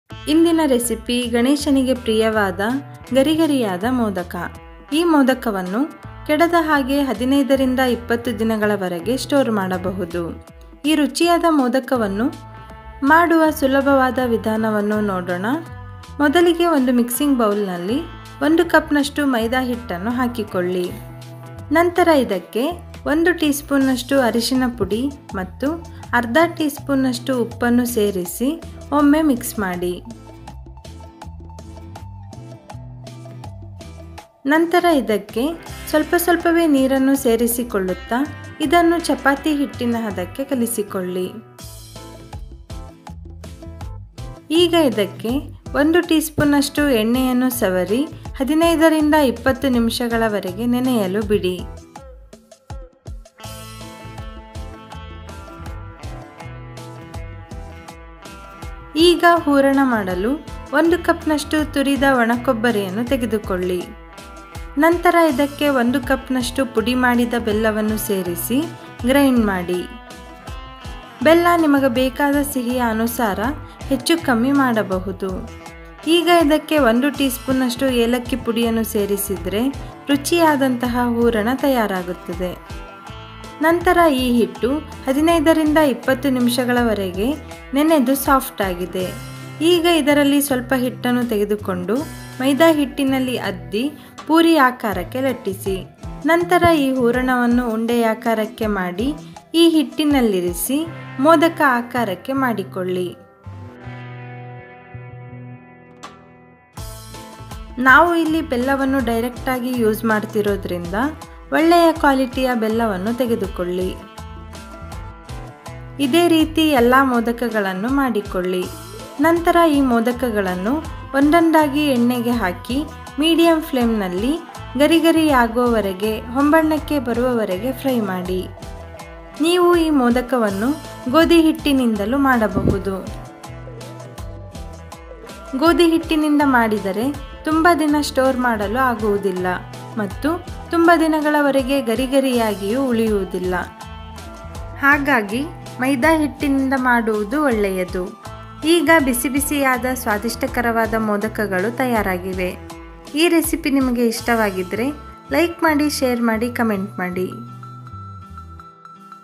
ಇಂದಿನ ರೆಸಿಪಿ ಗಣೇಶನಿಗೆ ಪ್ರಿಯವಾದ ಗರಿಗರಿಯಾದ ಮೋದಕ ಈ ಮೋದಕವನ್ನು ಕೆಡದ ಹಾಗೆ ಹದಿನೈದರಿಂದ ಇಪ್ಪತ್ತು ದಿನಗಳವರೆಗೆ ಸ್ಟೋರ್ ಮಾಡಬಹುದು ಈ ರುಚಿಯಾದ ಮೋದಕವನ್ನು ಮಾಡುವ ಸುಲಭವಾದ ವಿಧಾನವನ್ನು ನೋಡೋಣ ಮೊದಲಿಗೆ ಒಂದು ಮಿಕ್ಸಿಂಗ್ ಬೌಲ್ನಲ್ಲಿ ಒಂದು ಕಪ್ನಷ್ಟು ಮೈದಾ ಹಿಟ್ಟನ್ನು ಹಾಕಿಕೊಳ್ಳಿ ನಂತರ ಇದಕ್ಕೆ ಒಂದು ಟೀ ಸ್ಪೂನ್ನಷ್ಟು ಅರಿಶಿನ ಪುಡಿ ಮತ್ತು ಅರ್ಧ ಟೀ ಸ್ಪೂನ್ನಷ್ಟು ಉಪ್ಪನ್ನು ಸೇರಿಸಿ ಒಮ್ಮೆ ಮಿಕ್ಸ್ ಮಾಡಿ ನಂತರ ಇದಕ್ಕೆ ಸ್ವಲ್ಪ ಸ್ವಲ್ಪವೇ ನೀರನ್ನು ಸೇರಿಸಿಕೊಳ್ಳುತ್ತಾ ಇದನ್ನು ಚಪಾತಿ ಹಿಟ್ಟಿನ ಹದಕ್ಕೆ ಕಲಿಸಿಕೊಳ್ಳಿ ಈಗ ಇದಕ್ಕೆ ಒಂದು ಟೀ ಸ್ಪೂನ್ನಷ್ಟು ಎಣ್ಣೆಯನ್ನು ಸವರಿ ಹದಿನೈದರಿಂದ ಇಪ್ಪತ್ತು ನಿಮಿಷಗಳವರೆಗೆ ನೆನೆಯಲು ಬಿಡಿ ಈಗ ಹೂರಣ ಮಾಡಲು ಒಂದು ಕಪ್ನಷ್ಟು ತುರಿದ ಒಣಕೊಬ್ಬರಿಯನ್ನು ತೆಗೆದುಕೊಳ್ಳಿ ನಂತರ ಇದಕ್ಕೆ ಒಂದು ಕಪ್ನಷ್ಟು ಪುಡಿ ಮಾಡಿದ ಬೆಲ್ಲವನ್ನು ಸೇರಿಸಿ ಗ್ರೈಂಡ್ ಮಾಡಿ ಬೆಲ್ಲ ನಿಮಗೆ ಬೇಕಾದ ಸಿಹಿಯ ಅನುಸಾರ ಹೆಚ್ಚು ಕಮ್ಮಿ ಮಾಡಬಹುದು ಈಗ ಇದಕ್ಕೆ ಒಂದು ಟೀ ಸ್ಪೂನ್ನಷ್ಟು ಏಲಕ್ಕಿ ಪುಡಿಯನ್ನು ಸೇರಿಸಿದರೆ ರುಚಿಯಾದಂತಹ ಹೂರಣ ತಯಾರಾಗುತ್ತದೆ ನಂತರ ಈ ಹಿಟ್ಟು ಹದಿನೈದರಿಂದ ಇಪ್ಪತ್ತು ನಿಮಿಷಗಳವರೆಗೆ ನೆನೆದು ಸಾಫ್ಟ್ ಆಗಿದೆ ಈಗ ಇದರಲ್ಲಿ ಸ್ವಲ್ಪ ಹಿಟ್ಟನ್ನು ತೆಗೆದುಕೊಂಡು ಮೈದಾ ಹಿಟ್ಟಿನಲ್ಲಿ ಅದ್ದಿ ಪೂರಿ ಆಕಾರಕ್ಕೆ ಲಟ್ಟಿಸಿ ನಂತರ ಈ ಹೂರಣವನ್ನು ಉಂಡೆಯಾಕಾರಕ್ಕೆ ಮಾಡಿ ಈ ಹಿಟ್ಟಿನಲ್ಲಿರಿಸಿ ಮೋದಕ ಆಕಾರಕ್ಕೆ ಮಾಡಿಕೊಳ್ಳಿ ನಾವು ಇಲ್ಲಿ ಬೆಲ್ಲವನ್ನು ಡೈರೆಕ್ಟಾಗಿ ಯೂಸ್ ಮಾಡ್ತಿರೋದ್ರಿಂದ ಒಳ್ಳೆಯ ಕ್ವಾಲಿಟಿಯ ಬೆಲ್ಲವನ್ನು ತೆಗೆದುಕೊಳ್ಳಿ ಇದೇ ರೀತಿ ಎಲ್ಲ ಮೋದಕಗಳನ್ನು ಮಾಡಿಕೊಳ್ಳಿ ನಂತರ ಈ ಮೋದಕಗಳನ್ನು ಒಂದೊಂದಾಗಿ ಎಣ್ಣೆಗೆ ಹಾಕಿ ಮೀಡಿಯಂ ಫ್ಲೇಮ್ನಲ್ಲಿ ಗರಿಗರಿ ಆಗುವವರೆಗೆ ಹೊಂಬಣ್ಣಕ್ಕೆ ಬರುವವರೆಗೆ ಫ್ರೈ ಮಾಡಿ ನೀವು ಈ ಮೋದಕವನ್ನು ಗೋಧಿ ಹಿಟ್ಟಿನಿಂದಲೂ ಮಾಡಬಹುದು ಗೋಧಿ ಹಿಟ್ಟಿನಿಂದ ಮಾಡಿದರೆ ತುಂಬ ದಿನ ಸ್ಟೋರ್ ಮಾಡಲು ಆಗುವುದಿಲ್ಲ ಮತ್ತು ತುಂಬ ದಿನಗಳವರೆಗೆ ಗರಿಗರಿಯಾಗಿಯೂ ಉಳಿಯುವುದಿಲ್ಲ ಹಾಗಾಗಿ ಮೈದಾ ಹಿಟ್ಟಿನಿಂದ ಮಾಡುವುದು ಒಳ್ಳೆಯದು ಈಗ ಬಿಸಿ ಬಿಸಿಯಾದ ಸ್ವಾದಿಷ್ಟಕರವಾದ ಮೋದಕಗಳು ತಯಾರಾಗಿವೆ ಈ ರೆಸಿಪಿ ನಿಮಗೆ ಇಷ್ಟವಾಗಿದ್ದರೆ ಲೈಕ್ ಮಾಡಿ ಶೇರ್ ಮಾಡಿ ಕಮೆಂಟ್ ಮಾಡಿ